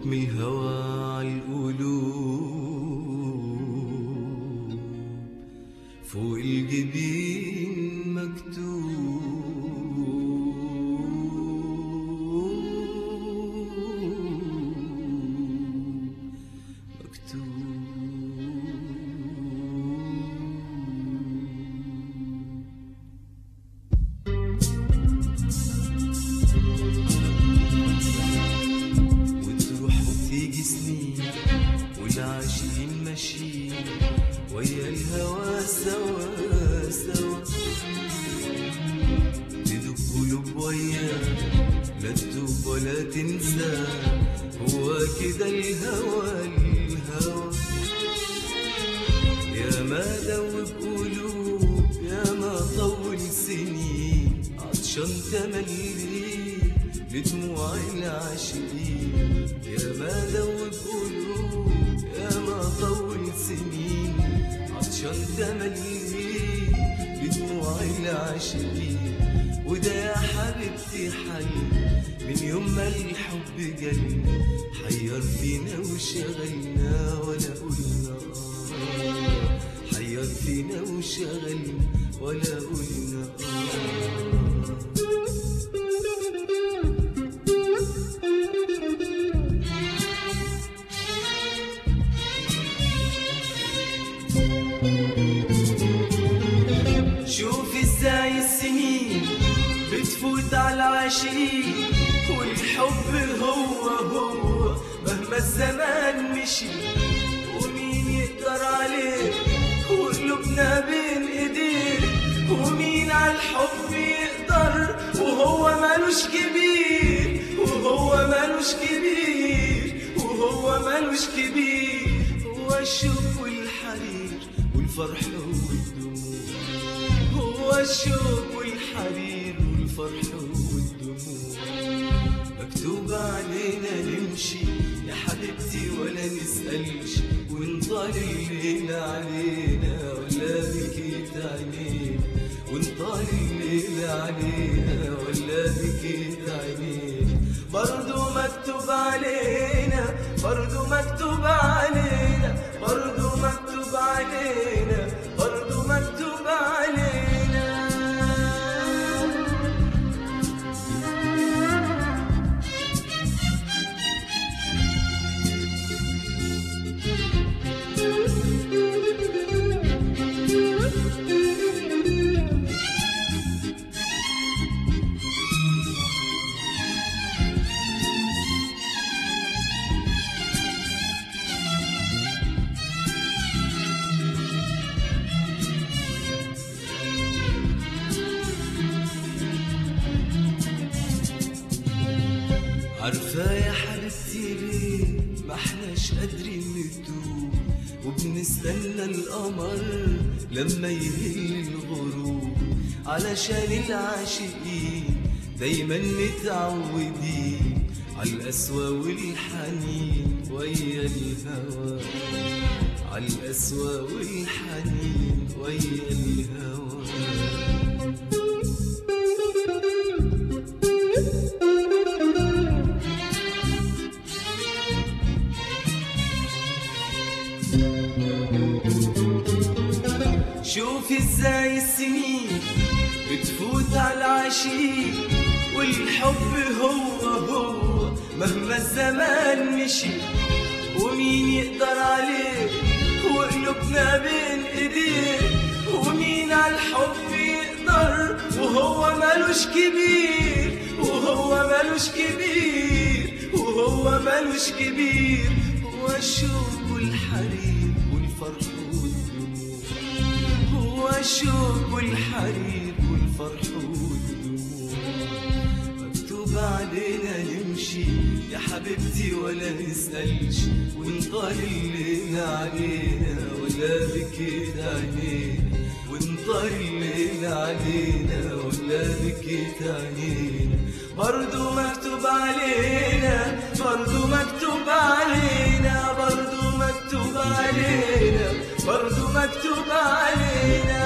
حكم الهوى عالقلوب فوق الجبين مكتوب مكتوب وتروح وتيجي سنين والعاشقين ماشيين ويا الهوى سوا سوا تدوب قلوب وياه لا تدوب ولا تنسى هو كده الهوى الهوى يا ما دوب قلوب يا ما طول سنين عطشان تملي لدموع العاشقين يا ما دوب قلوب يا ما طول سنين عطشان تملي لدموع العاشقين وده يا حبيبتي حي من يوم ما الحب جالنا حير فينا وشغلنا ولا قلنا آه حير فينا وشغلنا ولا قلنا آه شوف ازاي السنين بتفوت على العاشقين والحب هو هو مهما الزمان مشي ومين يقدر عليه وقلوبنا بين ايديه ومين على الحب يقدر وهو مالوش كبير وهو مالوش كبير وهو مالوش كبير هو الشوق والحرير والفرح والدموع هو الشوق والحرير والفرح والدموع مكتوب علينا نمشي يا حبيبتي ولا نسألش ونطال الليل علينا ولا بكيت عينينا ونطال الليل علينا ولا بكيت عينينا برضو مكتوب علينا برضو مكتوب علينا برضو مكتوب علينا برضو مكتوب علينا عارفة يا حبيبتي ليه ما احناش قادرين نتوب وبنستنى القمر لما يهل الغروب علشان العاشقين دايما متعودين عالقسوة والحنين ويا الهوى عالقسوة والحنين ويا الهوى شوف ازاي السنين بتفوت على العشيق والحب هو هو مهما الزمان مشي ومين يقدر عليه وقلوبنا بين ايديه ومين على الحب يقدر وهو مالوش كبير وهو مالوش كبير وهو مالوش كبير هو الشوق والحرير والفرح والدموع هو الشوق والحرير والفرح والدموع مكتوب علينا نمشي يا حبيبتي ولا نسألش ونطال الليل علينا ولا بكيت عينينا ونطال الليل علينا ولا بكيت عينينا برضو مكتوب علينا برضو مكتوب علينا برضو مكتوب علينا برضو مكتوب علينا